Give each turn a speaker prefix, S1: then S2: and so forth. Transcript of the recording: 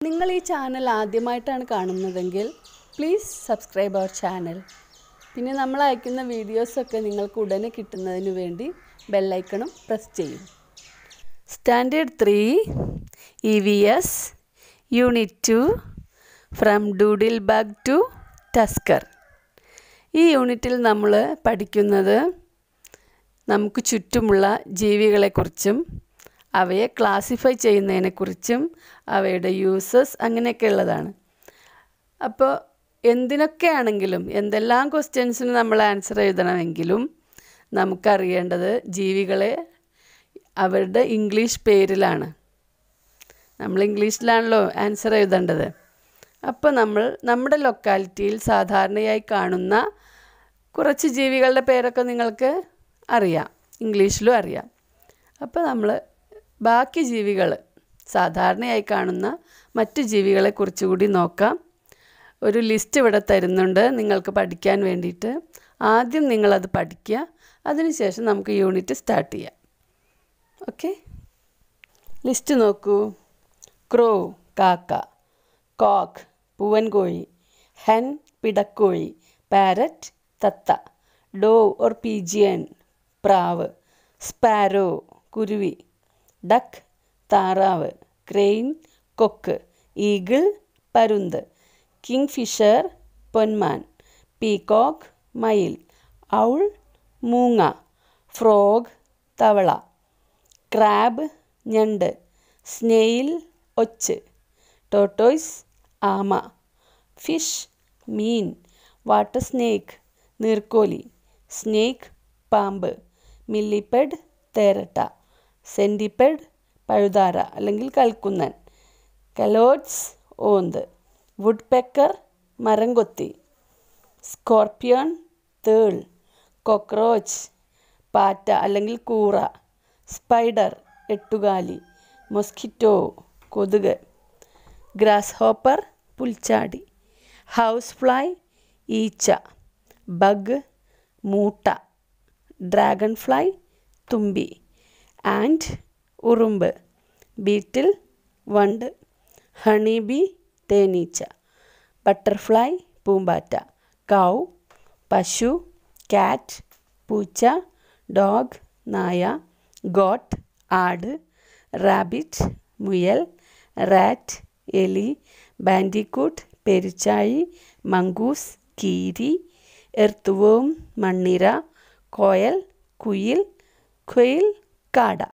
S1: നിങ്ങൾ ഈ ചാനൽ ആദ്യമായിട്ടാണ് കാണുന്നതെങ്കിൽ പ്ലീസ് സബ്സ്ക്രൈബ് അവർ ചാനൽ പിന്നെ നമ്മൾ അയക്കുന്ന വീഡിയോസൊക്കെ നിങ്ങൾക്ക് ഉടനെ കിട്ടുന്നതിന് വേണ്ടി ബെല്ലൈക്കണും പ്രസ് ചെയ്യും standard three E V S unit two from doodle bag to tusker ഈ യൂണിറ്റിൽ നമ്മൾ പഠിക്കുന്നത് നമുക്ക് ചുറ്റുമുള്ള ജീവികളെക്കുറിച്ചും അവയെ ക്ലാസിഫൈ ചെയ്യുന്നതിനെക്കുറിച്ചും അവയുടെ യൂസസ് അങ്ങനെയൊക്കെ ഉള്ളതാണ് അപ്പോൾ എന്തിനൊക്കെയാണെങ്കിലും എന്തെല്ലാം ക്വസ്റ്റ്യൻസിന് നമ്മൾ ആൻസർ എഴുതണമെങ്കിലും നമുക്കറിയേണ്ടത് ജീവികളെ അവരുടെ ഇംഗ്ലീഷ് പേരിലാണ് നമ്മൾ ഇംഗ്ലീഷിലാണല്ലോ ആൻസർ എഴുതേണ്ടത് അപ്പോൾ നമ്മൾ നമ്മുടെ ലൊക്കാലിറ്റിയിൽ സാധാരണയായി കാണുന്ന കുറച്ച് ജീവികളുടെ പേരൊക്കെ നിങ്ങൾക്ക് അറിയാം ഇംഗ്ലീഷിലും അറിയാം അപ്പോൾ നമ്മൾ ബാക്കി ജീവികൾ സാധാരണയായി കാണുന്ന മറ്റു ജീവികളെ കുറിച്ചുകൂടി നോക്കാം ഒരു ലിസ്റ്റ് ഇവിടെ തരുന്നുണ്ട് നിങ്ങൾക്ക് പഠിക്കാൻ വേണ്ടിയിട്ട് ആദ്യം നിങ്ങളത് പഠിക്കുക അതിനുശേഷം നമുക്ക് യൂണിറ്റ് സ്റ്റാർട്ട് ചെയ്യാം ഓക്കെ ലിസ്റ്റ് നോക്കൂ ക്രോ കാക്ക കോക്ക് പൂവൻകോഴി ഹെൻ പിടക്കോഴി പാരറ്റ് തത്ത ഡോ ഓർ പീജിയൻ പ്രാവ് സ്പാരോ കുരുവി ഡക്ക് താറാവ് ക്രെയിൻ കൊക്ക് ഈഗിൾ പരുന്ത് കിങ് ഫിഷർ പൊന്മാൻ പീകോക്ക് മയിൽ ഔൾ മൂങ്ങ ഫ്രോഗ് തവള ക്രാബ് ഞണ്ട് സ്നെയിൽ ഒച്ച് ടോട്ടോയ്സ് ആമ ഫിഷ് മീൻ വാട്ടർ സ്നേക്ക് നീർക്കോലി സ്നേക്ക് പാമ്പ് മില്ലിപ്പെഡ് തേരട്ട സെൻറ്റിപ്പെഡ് പഴുതാര അല്ലെങ്കിൽ കൽക്കുന്നൻ കലോട്സ് ഓന്ത് വുഡ് പെക്കർ മരംകൊത്തി സ്കോർപ്പിയോൺ തേൾ കോക്രോച്ച് പാറ്റ അല്ലെങ്കിൽ കൂറ സ്പൈഡർ എട്ടുകാലി മൊസ്കിറ്റോ കൊതുക് ഗ്രാസ് ഹോപ്പർ പുൽച്ചാടി ഹൗസ് ഫ്ലൈ ഈച്ച ബഗ് മൂട്ട ഡ്രാഗൺ ഫ്ലൈ തുമ്പി ആൻഡ് ഉറുമ്പ് ബീറ്റിൽ വണ്ട് ഹണി ബി തേനീച്ച ബട്ടർഫ്ലൈ പൂമ്പാറ്റ കൗ പശു കാറ്റ് പൂച്ച ഡോഗ് നായ ഗോട്ട് ആട് റാബിറ്റ് മുയൽ റാറ്റ് എലി ബാൻഡിക്കൂട്ട് പെരുച്ചാഴി മങ്കൂസ് കീരി എർത്തുവോം മണ്ണിര കോയൽ കുയിൽ കുയിൽ കാട